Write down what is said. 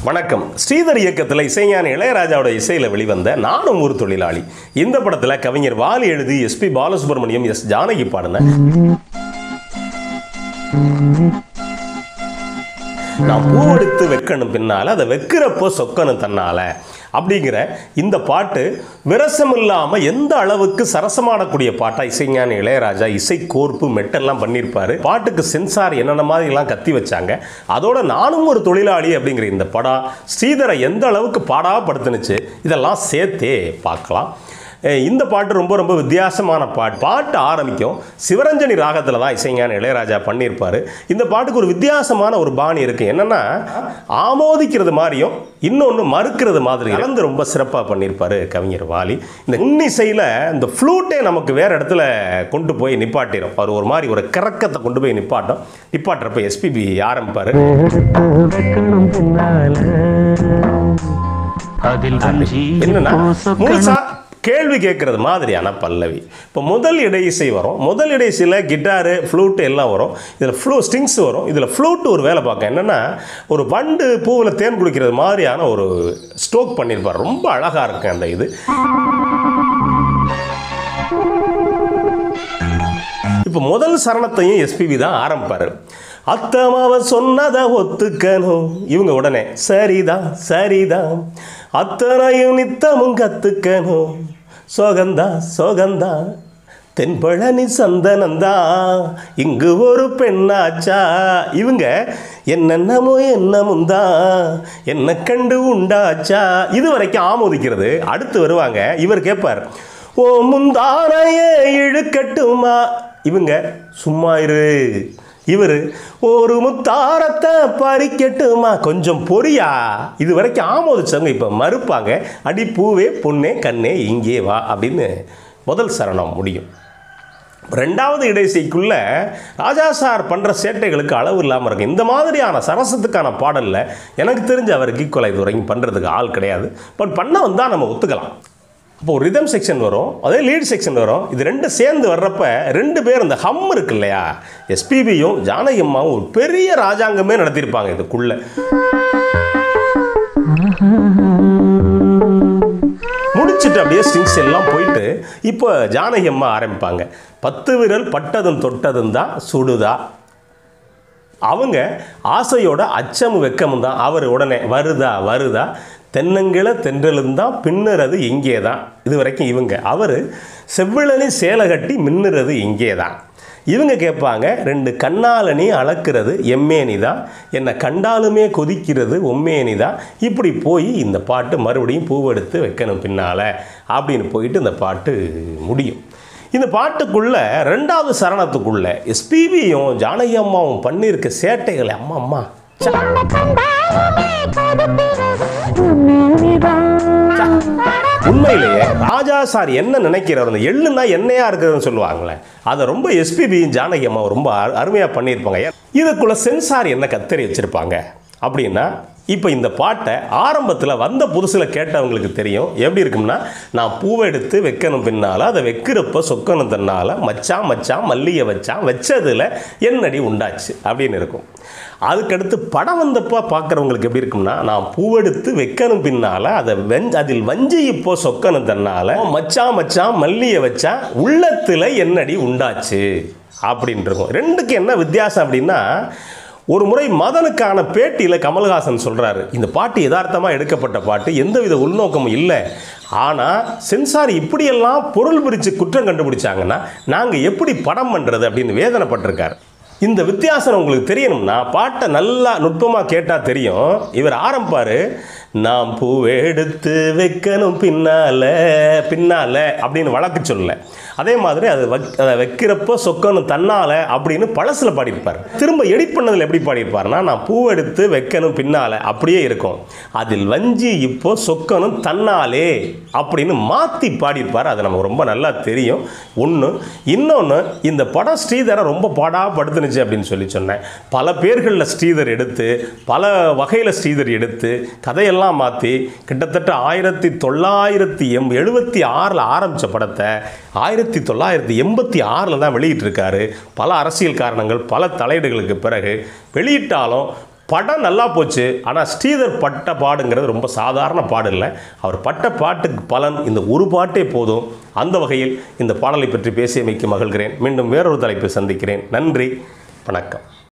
வணக்கம் ஸ்ரீதர் இயக்கத்தில் இசைஞானி இளையராஜாவோட இசையில் வெளிவந்த நானும் ஒரு தொழிலாளி இந்த படத்தில் கவிஞர் வாலி எழுதி எஸ்பி பாலசுப்ரமணியம் எஸ் ஜானகி பாடின நான் பூவெடுத்து வைக்கணும் பின்னால அதை வைக்கிறப்போ சொக்கணும் தன்னால அப்படிங்கிற இந்த பாட்டு விரசம் இல்லாமல் எந்த அளவுக்கு சரசமாடக்கூடிய பாட்டா இசைஞானி இளையராஜா இசை கோர்ப்பு மெட்டெல்லாம் பண்ணியிருப்பாரு பாட்டுக்கு சென்சார் என்னென்ன மாதிரிலாம் கத்தி வச்சாங்க அதோட நானும் ஒரு தொழிலாளி அப்படிங்கிற இந்த படம் ஸ்ரீதரை எந்த அளவுக்கு பாடாப்படுத்துனுச்சு இதெல்லாம் சேர்த்தே பார்க்கலாம் அஹ் இந்த பாட்டு ரொம்ப ரொம்ப வித்தியாசமான பாட்டு பாட்டு ஆரம்பிக்கும் சிவரஞ்சனி ராகத்தில் தான் இசைஞான இளையராஜா பண்ணியிருப்பார் இந்த பாட்டுக்கு ஒரு வித்தியாசமான ஒரு பாணி இருக்குது என்னென்னா ஆமோதிக்கிறது மாதிரியும் இன்னொன்று மறுக்கிறது மாதிரி கலந்து ரொம்ப சிறப்பாக பண்ணியிருப்பார் கவிஞர் வாலி இந்த இன்னிசையில் இந்த ஃப்ளூட்டே நமக்கு வேறு இடத்துல கொண்டு போய் நிப்பாட்டிடும் அவர் ஒரு மாதிரி ஒரு கிறக்கத்தை கொண்டு போய் நிப்பாட்டும் நிப்பாட்டுறப்ப எஸ்பிபி ஆரம்பிப்பார் எடுத்து வைக்கணும் பின்னால அதில் வஞ்சி என்னன்னா பூசக்கணும் முழுசா கேள்வி கேட்கறது மாதிரியான பல்லவி இப்போ முதல் இடையிசை வரும் முதல் இடையிசையில் கிட்டாரு ஃப்ளூட்டு எல்லாம் வரும் இதில் ஃப்ளூ ஸ்ட்ரிங்ஸ் வரும் இதில் ஃப்ளூட்டு ஒரு வேலை பார்க்க என்னென்னா ஒரு வண்டு பூவில் தேன் குடிக்கிறது மாதிரியான ஒரு ஸ்ட்ரோக் பண்ணியிருப்பார் ரொம்ப அழகாக இருக்கு அந்த இது இப்போ முதல் சரணத்தையும் எஸ்பிபி தான் ஆரம்பிப்பார் அத்தமாவன் சொன்னதை ஒத்துக்கணும் இவங்க உடனே சரிதான் சரிதான் அத்தனையும் நித்தமும் கத்துக்கணும் சோகந்தா சோகந்தா தென்பழனி சந்தனந்தா இங்கு ஒரு பெண்ணாச்சா இவங்க என்னென்னமோ என்னமுந்தா என்ன கண்டு உண்டாச்சா இது வரைக்கும் ஆமோதிக்கிறது அடுத்து வருவாங்க இவர் கேட்பார் ஓ முந்தானையே இழுக்கட்டுமா இவங்க சும்மா இரு இவர் ஒரு முத்தாரத்தை பறிக்கட்டுமா கொஞ்சம் பொரியா இது வரைக்கும் ஆமோதிச்சவங்க இப்போ மறுப்பாங்க அடி பூவே பொண்ணே கண்ணே இங்கே வா அப்படின்னு முதல் சரணம் முடியும் ரெண்டாவது இடைசைக்குள்ள ராஜா சார் பண்ணுற சேட்டைகளுக்கு அளவு இல்லாமல் இருக்கு இந்த மாதிரியான சரசத்துக்கான பாடலில் எனக்கு தெரிஞ்ச அவருக்கு ஈக்குவலாக இது வரைக்கும் பண்ணுறதுக்கு ஆள் கிடையாது பட் பண்ண வந்தால் நம்ம ஒத்துக்கலாம் இப்போ ஒரு ரிதம் செக்ஷன் வரும் அதே லீட் செக்ஷன் வரும் இது ரெண்டு சேர்ந்து வர்றப்ப ரெண்டு பேர் இந்த ஹம் இருக்கு இல்லையா எஸ்பிபியும் ஜானகி அம்மாவும் ஒரு பெரிய ராஜாங்கமே நடத்தியிருப்பாங்க இதுக்குள்ள முடிச்சுட்டு அப்படியே ஸ்ட்ரிங்ஸ் எல்லாம் போயிட்டு இப்போ ஜானகி அம்மா ஆரம்பிப்பாங்க பத்து விரல் பட்டதும் தொட்டதும் தான் சுடுதா அவங்க ஆசையோட அச்சமும் வெக்கமும் தான் அவர் உடனே வருதா வருதா தென்னங்கிழ தென்றலும் தான் பின்னுறது இங்கே தான் இது வரைக்கும் இவங்க அவர் செவ்விழனி சேலை கட்டி மின்னுறது இங்கே தான் இவங்க கேட்பாங்க ரெண்டு கண்ணாலனி அளக்கிறது எம்மேனி தான் என்னை கண்டாலுமே கொதிக்கிறது ஒம்மேனி தான் இப்படி போய் இந்த பாட்டு மறுபடியும் பூவெடுத்து வைக்கணும் பின்னால் அப்படின்னு போயிட்டு இந்த பாட்டு முடியும் இந்த பாட்டுக்குள்ள ரெண்டாவது சரணத்துக்குள்ள எஸ்பிபியும் ஜானகி அம்மாவும் பண்ணியிருக்க சேட்டைகளை அம்மா அம்மா ச்ச, உண்மையிலேயே ராஜா சார் என்ன நினைக்கிறார் அந்த எள்ளுன்னா எண்ணெயா இருக்குதுன்னு சொல்லுவாங்களே அதை ரொம்ப எஸ்பிபியும் ஜானகி அம்மா ரொம்ப அரு- அருமையா பண்ணியிருப்பாங்க இதுக்குள்ள சென்சார் என்ன கத்தரி வச்சிருப்பாங்க அப்படின்னா இப்போ இந்த பாட்டை ஆரம்பத்தில் வந்த புதுசில் கேட்டவங்களுக்கு தெரியும் எப்படி இருக்கும்னா நான் பூவை எடுத்து வைக்கணும் பின்னால் அதை வைக்கிறப்ப சொக்கணும் தன்னால் மச்சான் மச்சான் மல்லிகை வச்சான் வச்சதில் என்னடி உண்டாச்சு அப்படின்னு இருக்கும் அதுக்கடுத்து படம் வந்தப்போ பார்க்குறவங்களுக்கு எப்படி இருக்கும்னா நான் பூவெடுத்து வைக்கணும் பின்னால் அதை வெஞ் அதில் வஞ்சி இப்போ சொக்கணும் தன்னால் மச்சான் மச்சான் மல்லியை வச்சா உள்ளத்தில் என்னடி உண்டாச்சு அப்படின்னு இருக்கும் ரெண்டுக்கு என்ன வித்தியாசம் அப்படின்னா ஒரு முறை மதனுக்கான பேட்டியில் கமல்ஹாசன் சொல்கிறாரு இந்த பாட்டு யதார்த்தமாக எடுக்கப்பட்ட பாட்டு எந்தவித உள்நோக்கமும் இல்லை ஆனால் சென்சார் இப்படியெல்லாம் பொருள் பிரித்து குற்றம் கண்டுபிடிச்சாங்கன்னா நாங்கள் எப்படி படம் பண்ணுறது அப்படின்னு வேதனைப்பட்டிருக்காரு இந்த வித்தியாசம் உங்களுக்கு தெரியணும்னா பாட்டை நல்லா நுட்பமாக கேட்டால் தெரியும் இவர் ஆரம்பிப்பார் நாம் பூவை எடுத்து வைக்கணும் பின்னால பின்னால அப்படின்னு வழக்கு சொல்லல அதே மாதிரி அது வக்- அதை வைக்கிறப்போ சொக்கணும் தன்னால அப்படின்னு பழசில் பாடியிருப்பார் திரும்ப எடிட் பண்ணதில் எப்படி பாடியிருப்பார்னா நான் பூவை எடுத்து வைக்கணும் பின்னால அப்படியே இருக்கும் அதில் வஞ்சி இப்போ சொக்கணும் தன்னாலே அப்படின்னு மாற்றி பாடியிருப்பார் அது நமக்கு ரொம்ப நல்லா தெரியும் ஒன்று இன்னொன்று இந்த படம் ஸ்ரீதரை ரொம்ப பாடாப்படுத்துனுச்சு அப்படின்னு சொல்லி சொன்னேன் பல பேர்களில் ஸ்ரீதர் எடுத்து பல வகையில் ஸ்ரீதர் எடுத்து கதையெல்லாம் மாற்றி கிட்டத்தட்ட ஆயிரத்தி தொள்ளாயிரத்தி எம் எழுபத்தி ஆறில் ஆரம்பித்த படத்தை ஆயிரத்தி தொள்ளாயிரத்தி எண்பத்தி ஆறில் தான் வெளியிட்டிருக்காரு பல அரசியல் காரணங்கள் பல தலையீடுகளுக்கு பிறகு வெளியிட்டாலும் படம் நல்லா போச்சு ஆனால் ஸ்ரீதர் பட்ட பாடுங்கிறது ரொம்ப சாதாரண பாடு இல்லை அவர் பட்ட பாட்டுக்கு பலன் இந்த ஒரு பாட்டே போதும் அந்த வகையில் இந்த பாடலை பற்றி பேசியமைக்கு மகிழ்கிறேன் மீண்டும் வேறொரு தலைப்பு சந்திக்கிறேன் நன்றி வணக்கம்